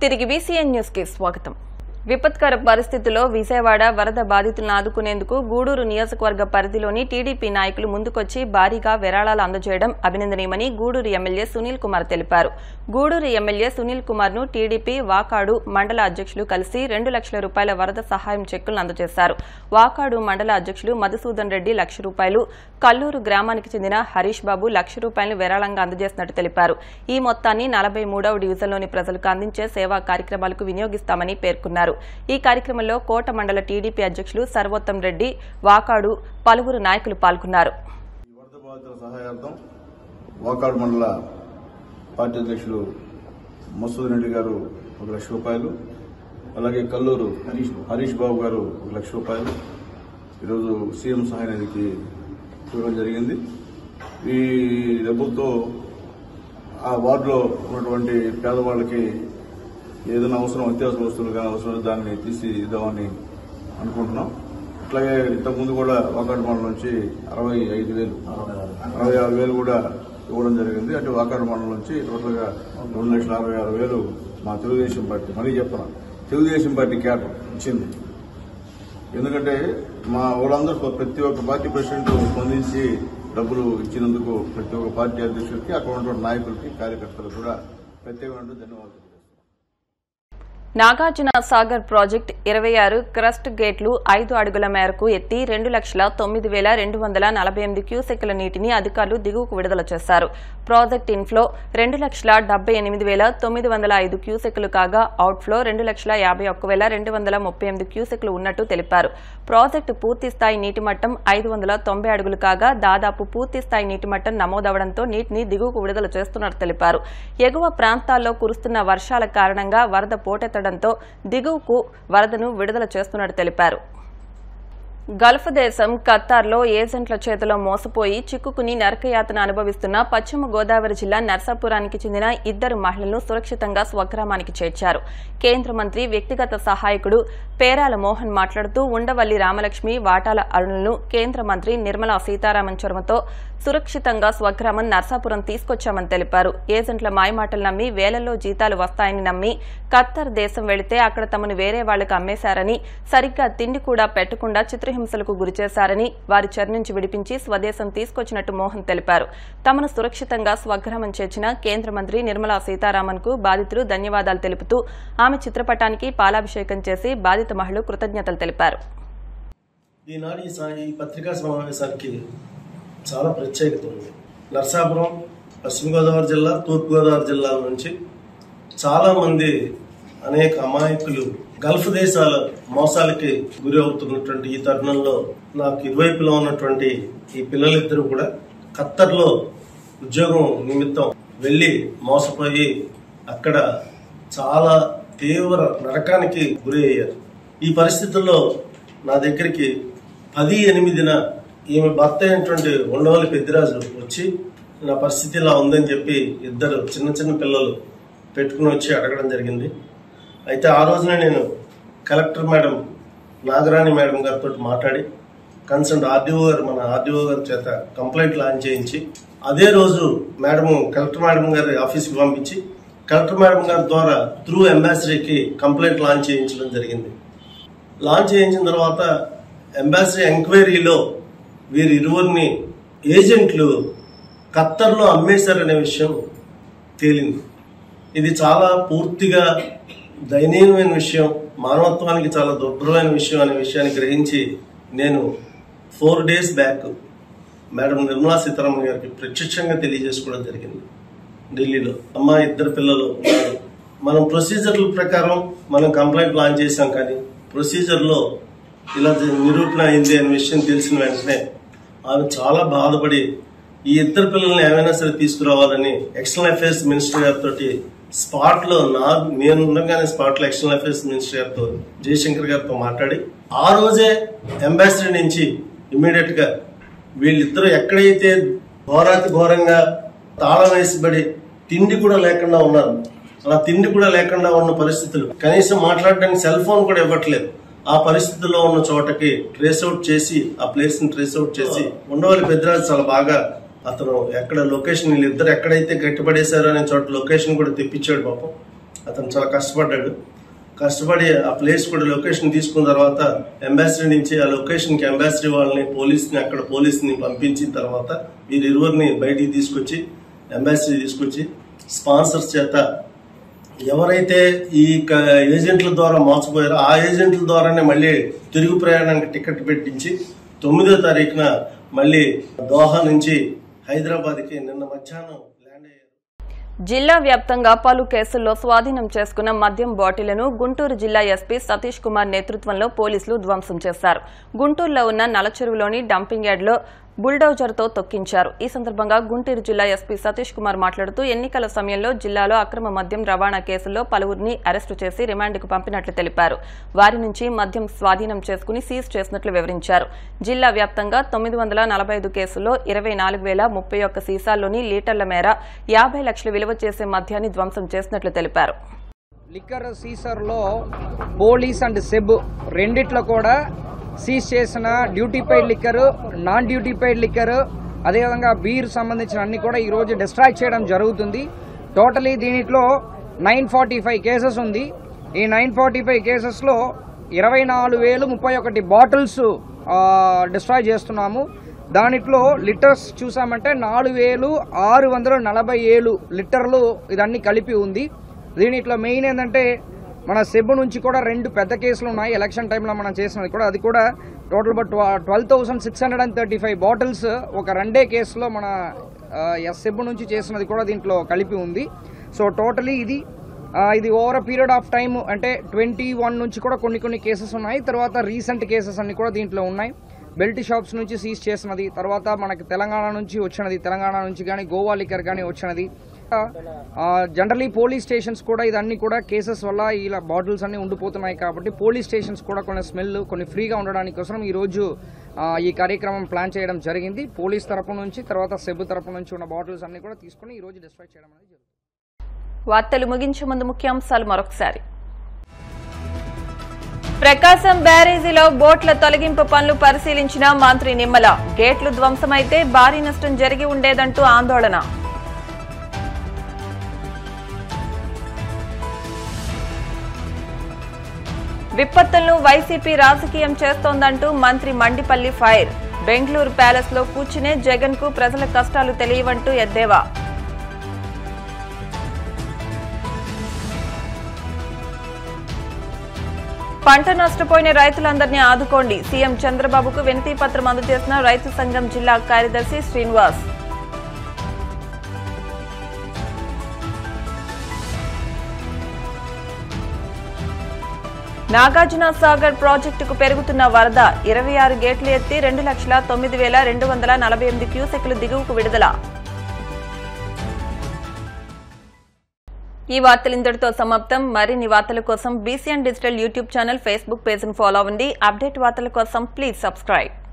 తిరిగి BCN news కి స్వాగతం విపత్కర పరిస్థితుల్లో విజయవాడ వరద బాధితులను ఆదుకునేందుకు గూడూరు నియోజకవర్గ పరిధిలోని టీడీపీ నాయకులు ముందుకొచ్చి భారీగా విరాళాలు అందజేయడం అభినందనీయమని గూడూరు ఎమ్మెల్యే సునీల్ కుమార్ తెలిపారు గూడూరు ఎమ్మెల్యే సునీల్ కుమార్ ను టీడీపీ వాకాడు మండల అధ్యక్షులు కలిసి రెండు లక్షల రూపాయల వరద సహాయం చెక్కులను అందజేశారు వాకాడు మండల అధ్యక్షులు మధుసూదన్ రెడ్డి లక్ష రూపాయలు కల్లూరు గ్రామానికి చెందిన హరీష్ బాబు లక్ష రూపాయలను విరాళంగా అందజేసినట్టు తెలిపారు ఈ మొత్తాన్ని నలభై మూడవ డివిజన్లోని ప్రజలకు అందించే సేవా కార్యక్రమాలకు వినియోగిస్తామని పేర్కొన్నారు ఈ కార్యక్రమంలో కోట మండల టీడీపీ అధ్యక్షులు సర్వోత్తం రెడ్డి వాకాడు పలువురు నాయకులు పాల్గొన్నారు ఈ వరద బాధితుల సహాయార్థం వాకాడు మండల పార్టీ అధ్యక్షులు మసూద్ రెడ్డి గారు ఒక లక్ష రూపాయలు అలాగే కల్లూరు హరీష్ బాబు గారు ఒక లక్ష రూపాయలు ఈరోజు సీఎం సహాయ నిధికి ఇవ్వడం జరిగింది ఈ డబ్బులతో ఆ వార్డులో ఉన్నటువంటి పేదవాళ్ళకి ఏదైనా అవసరం అత్యవసర వస్తువులు కానీ అవసరం దాన్ని తీసి ఇద్దామని అనుకుంటున్నాం అట్లాగే ఇంతకుముందు కూడా వాకాడు మండలం నుంచి అరవై ఐదు వేలు అరవై ఆరు వేలు కూడా ఇవ్వడం జరిగింది అంటే వాకాడు మండలం నుంచి టోటల్ గా రెండు లక్షల అరవై ఆరు వేలు మా తెలుగుదేశం పార్టీ మళ్ళీ చెప్తున్నా తెలుగుదేశం పార్టీ క్యాటర్ ఇచ్చింది ఎందుకంటే మా వాళ్ళందరూ ప్రతి ఒక్క పార్టీ ప్రెసిడెంట్ స్పందించి డబ్బులు ఇచ్చినందుకు ప్రతి ఒక్క పార్టీ అధ్యక్షుడికి అక్కడ ఉన్నటువంటి నాయకులకి కార్యకర్తలకు కూడా ప్రత్యేకమైన ధన్యవాదాలు తెలియజేస్తున్నాను. నాగార్జున సాగర్ ప్రాజెక్ట్ ఇరవై ఆరు క్రస్ట్ గేట్లు ఐదు అడుగుల మేరకు ఎత్తి రెండు లక్షల తొమ్మిది వేల రెండు వందల నలభై ఎనిమిది క్యూసెక్ల నీటిని అధికారులు దిగువకు విడుదల చేశారు ప్రాజెక్ట్ ఇన్ఫ్లో రెండు లక్షల డెబ్బై ఎనిమిది వేల తొమ్మిది వందల ఐదు క్యూసెక్లు కాగా అవుట్ఫ్లో రెండు లక్షల యాభై ఒక్క వేల రెండు వందల ముప్పై ఎనిమిది క్యూసెక్లు ఉన్నట్టు తెలిపారు ప్రాజెక్టు పూర్తి స్థాయి నీటి మట్టం ఐదు వందల తొంభై అడుగులు కాగా దాదాపు పూర్తి స్థాయి నీటి మట్టం నమోదవడంతో నీటిని దిగువకు విడుదల చేస్తున్నట్టు తెలిపారు ఎగువ ప్రాంతాల్లో కురుస్తున్న వర్షాల కారణంగా వరద పోటెత్తడంతో దిగువకు వరదను విడుదల చేస్తున్నట్టు తెలిపారు గల్ఫ్ దేశం ఖత్తార్లో ఏజెంట్ల చేతిలో మోసపోయి చిక్కుకుని నరకయాతన అనుభవిస్తున్న పశ్చిమ గోదావరి జిల్లా నర్సాపురానికి చెందిన ఇద్దరు మహిళలను సురక్షితంగా స్వగ్రామానికి చేర్చారు కేంద్ర మంత్రి వ్యక్తిగత సహాయకుడు పేరాల మోహన్ మాట్లాడుతూ ఉండవల్లి రామలక్ష్మి వాటాల అరుణులను కేంద్ర మంత్రి నిర్మలా సీతారామన్ చొరవతో సురక్షితంగా స్వగ్రామం నర్సాపురం తీసుకొచ్చామని తెలిపారు ఏజెంట్ల మాయమాటలు నమ్మి వేలల్లో జీతాలు వస్తాయని నమ్మి ఖత్తర్ దేశం వెళితే అక్కడ తమను వేరే వాళ్లకు అమ్మేశారని సరిగ్గా తిండి కూడా పెట్టకుండా చిత్రహింసలకు గురిచేశారని వారి చెర నుంచి విడిపించి స్వదేశం తీసుకొచ్చినట్టు మోహన్ తెలిపారు తమను సురక్షితంగా స్వగ్రామం చేర్చిన కేంద్ర మంత్రి నిర్మలా సీతారామన్ కు బాధితులు ధన్యవాదాలు తెలుపుతూ ఆమె చిత్రపటానికి పాలాభిషేకం చేసి బాధిత మహిళలు కృతజ్ఞతలు తెలిపారు ఈనాడు ఈ సా- ఈ పత్రికా సమావేశానికి చాలా ప్రత్యేకత ఉంది నర్సాపురం పశ్చిమ గోదావరి జిల్లా తూర్పు గోదావరి జిల్లాల నుంచి చాలా మంది అనేక అమాయకులు గల్ఫ్ దేశాల మోసాలకి గురి అవుతున్నటువంటి ఈ తరుణంలో నాకు ఇరువైపులో ఉన్నటువంటి ఈ పిల్లలిద్దరూ కూడా ఖత్తర్లో ఉద్యోగం నిమిత్తం వెళ్ళి మోసపోయి అక్కడ చాలా తీవ్ర నరకానికి గురి అయ్యారు ఈ పరిస్థితుల్లో నా దగ్గరికి పది ఎనిమిదిన ఈమె భర్త అయినటువంటి ఉండవల్లి పెద్దిరాజు వచ్చి నా పరిస్థితి ఇలా ఉందని చెప్పి ఇద్దరు చిన్న చిన్న పిల్లలు పెట్టుకుని వచ్చి అడగడం జరిగింది అయితే ఆ రోజున నేను కలెక్టర్ మేడం నాగరాణి మేడం గారితో మాట్లాడి కన్సర్న్ ఆర్డీఓ గారు మన ఆర్డీఓ గారి చేత కంప్లైంట్ లాంచ్ చేయించి అదే రోజు మేడం కలెక్టర్ మేడం గారి ఆఫీస్కి పంపించి కలెక్టర్ మేడం గారి ద్వారా త్రూ అంబాసిడర్కి కంప్లైంట్ లాంచ్ చేయించడం జరిగింది లాంచ్ చేయించిన తర్వాత అంబాసిడర్ ఎంక్వైరీలో వీరి ఇరువురిని ఏజెంట్లు ఖత్తర్లో అమ్మేశారనే విషయం తేలింది ఇది చాలా పూర్తిగా దయనీయమైన విషయం మానవత్వానికి చాలా దుర్భరమైన విషయం అనే విషయాన్ని గ్రహించి నేను four days back madam Nirmala Sitharaman గారికి ప్రత్యక్షంగా తెలియజేసుకోవడం జరిగింది ఢిల్లీలో అమ్మ ఇద్దరు పిల్లలు ఉన్నారు మనం ప్రొసీజర్ల ప్రకారం మనం కంప్లైంట్ లాంచ్ చేశాం కానీ ప్రొసీజర్లో ఇలా జ- నిరూపణ అయింది అనే విషయం తెలిసిన వెంటనే ఆమె చాలా బాధపడి ఈ ఇద్దరు పిల్లల్ని ఏమైనా సరే తీసుకురావాలని ఎక్స్టర్నల్ అఫైర్స్ మినిస్టర్ గారితో స్పాట్ లో నా నేను ఉండగానే స్పాట్ లో ఎక్స్టర్నల్ అఫైర్స్ మినిస్టర్ గారితో జయశంకర్ గారితో మాట్లాడి ఆ రోజే అంబాసిడర్ నుంచి ఇమీడియట్ గా వీళ్ళిద్దరూ ఎక్కడైతే ఘోరాతి ఘోరంగా తాళం వేసిబడి తిండి కూడా లేకుండా ఉన్నారు అలా తిండి కూడా లేకుండా ఉన్న పరిస్థితులు కనీసం మాట్లాడడానికి సెల్ ఫోన్ కూడా ఇవ్వట్లేదు ఆ పరిస్థితుల్లో ఉన్న చోటకి ట్రేస్ అవుట్ చేసి ఆ ప్లేస్ ని ట్రేస్ అవుట్ చేసి ఉండవల్లి పెద్దరాజు చాలా బాగా అతను ఎక్కడ లొకేషన్ వీళ్ళిద్దరు ఎక్కడైతే గట్టిపడేశారో అనే చోట లొకేషన్ కూడా తెప్పించాడు పాపం అతను చాలా కష్టపడ్డాడు కష్టపడి ఆ ప్లేస్ కూడా లొకేషన్ తీసుకున్న తర్వాత అంబాసిడర్ నుంచి ఆ లొకేషన్ కి అంబాసిడర్ వాళ్ళని పోలీస్ని అక్కడ పోలీస్ని పంపించిన తర్వాత వీరి ఇరువురిని బయటికి తీసుకొచ్చి అంబాసిడర్ తీసుకొచ్చి స్పాన్సర్స్ చేత ఎవరైతే ఈ క- ఏజెంట్ల ద్వారా మోసపోయారో ఆ ఏజెంట్ల ద్వారానే మళ్ళీ తిరుగు ప్రయాణానికి టికెట్ పెట్టించి తొమ్మిదో తారీఖున మళ్ళీ దోహా నుంచి హైదరాబాద్కి నిన్న మధ్యాహ్నం ల్యాండ్ అయ్యారు జిల్లా వ్యాప్తంగా పలు కేసుల్లో స్వాధీనం చేసుకున్న మద్యం బాటిళ్లను గుంటూరు జిల్లా ఎస్పీ సతీష్ కుమార్ నేతృత్వంలో పోలీసులు ధ్వంసం చేశారు గుంటూరులో ఉన్న నలచెరువులోని డంపింగ్ యార్డ్లో బుల్డోజర్తో తొక్కించారు ఈ సందర్భంగా గుంటూరు జిల్లా ఎస్పీ సతీష్ కుమార్ మాట్లాడుతూ ఎన్నికల సమయంలో జిల్లాలో అక్రమ మద్యం రవాణా కేసుల్లో పలువురిని అరెస్టు చేసి రిమాండ్కు పంపినట్లు తెలిపారు వారి నుంచి మద్యం స్వాధీనం చేసుకుని సీజ్ చేసినట్లు వివరించారు జిల్లా వ్యాప్తంగా తొమ్మిది వందల నలభై ఐదు కేసుల్లో ఇరవై నాలుగు వేల ముప్పై ఒక్క సీసాల్లోని లీటర్ల మేర యాభై లక్షలు విలువ చేసే మద్యాన్ని ధ్వంసం చేసినట్లు తెలిపారు లిక్కర్ సీసర్లో పోలీస్ అండ్ సెబ్ రెండిట్లో కూడా సీజ్ చేసిన duty paid liquor non duty paid liquor అదేవిధంగా బీర్ సంబంధించిన అన్ని కూడా ఈరోజు డిస్ట్రాయ్ చేయడం జరుగుతుంది టోటలీ దీనిట్లో నైన్ ఫార్టీ ఫైవ్ కేసెస్ ఉంది ఈ నైన్ ఫార్టీ ఫైవ్ కేసెస్లో ఇరవై నాలుగు వేలు ముప్పై ఒకటి బాటిల్స్ డిస్ట్రాయ్ చేస్తున్నాము దానిట్లో లిటర్స్ చూసామంటే నాలుగు వేలు ఆరు వందల నలభై ఏడు లిటర్లు ఇదన్నీ కలిపి ఉంది దీనిట్లో మెయిన్ ఏంటంటే మన సెబ్ నుంచి కూడా రెండు పెద్ద కేసులు ఉన్నాయి ఎలక్షన్ టైంలో మనం చేసినది కూడా అది కూడా total but twelve thousand six hundred and thirty five bottles ఒక రెండే కేసులో మన ఎస్ సెబ్ నుంచి చేసినది కూడా దీంట్లో కలిపి ఉంది సో టోటలీ ఇది ఆ, ఇది ఓవర్ పీరియడ్ ఆఫ్ టైం అంటే ట్వంటీ వన్ నుంచి కూడా కొన్ని కొన్ని కేసెస్ ఉన్నాయి తర్వాత రీసెంట్ కేసెస్ అన్ని కూడా దీంట్లో ఉన్నాయి బెల్ట్ షాప్స్ నుంచి సీజ్ చేసినది తర్వాత మనకి తెలంగాణ నుంచి వచ్చినది తెలంగాణ నుంచి కానీ గోవా లిక్కర్ కానీ వచ్చినది జనరలీ పోలీస్ స్టేషన్స్ కూడా ఇదన్నీ కూడా కేసెస్ వల్ల ఇలా బాటిల్స్ అన్ని ఉండిపోతున్నాయి కాబట్టి పోలీస్ స్టేషన్స్ కూడా కొన్ని స్మెల్ కొన్ని ఫ్రీగా ఉండడానికి కోసం ఈ రోజు ఆ, ఈ కార్యక్రమం ప్లాన్ చేయడం జరిగింది పోలీస్ తరపు నుంచి తర్వాత సెబ్ తరపు నుంచి ఉన్న బాటిల్స్ అన్ని కూడా తీసుకుని ఈ రోజు డిస్ట్రాక్ట్ చేయడం అనేది జరుగుతుంది వార్తలు ముగించే ముందు ముఖ్యాంశాలు మరొకసారి ప్రకాశం బ్యారేజీలో బోట్ల తొలగింపు పనులు పరిశీలించిన మంత్రి నిమ్మల గేట్లు ధ్వంసమైతే భారీ నష్టం జరిగి ఉండేదంటూ ఆందోళన విపత్తులను వైసీపీ రాజకీయం చేస్తోందంటూ మంత్రి మండిపల్లి ఫైర్ బెంగళూరు ప్యాలెస్ లో కూర్చునే జగన్ కు ప్రజల కష్టాలు తెలియవంటూ ఎద్దేవా పంట నష్టపోయిన రైతులందరినీ ఆదుకోండి సీఎం చంద్రబాబుకు వినతి పత్రం అందజేసిన రైతు సంఘం జిల్లా కార్యదర్శి శ్రీనివాస్ నాగార్జున సాగర్ ప్రాజెక్టుకు పెరుగుతున్న వరద ఇరవై ఆరు గేట్లు ఎత్తి రెండు లక్షల తొమ్మిది వేల రెండు వందల నలభై ఎనిమిది క్యూసెక్లు దిగువకు విడుదల ఈ వార్తలు ఇంతటితో సమాప్తం మరిన్ని వార్తల కోసం BCN digital YouTube channel Facebook పేజ్ను ఫాలో అవ్వండి అప్డేట్ వార్తల కోసం ప్లీజ్ సబ్స్క్రైబ్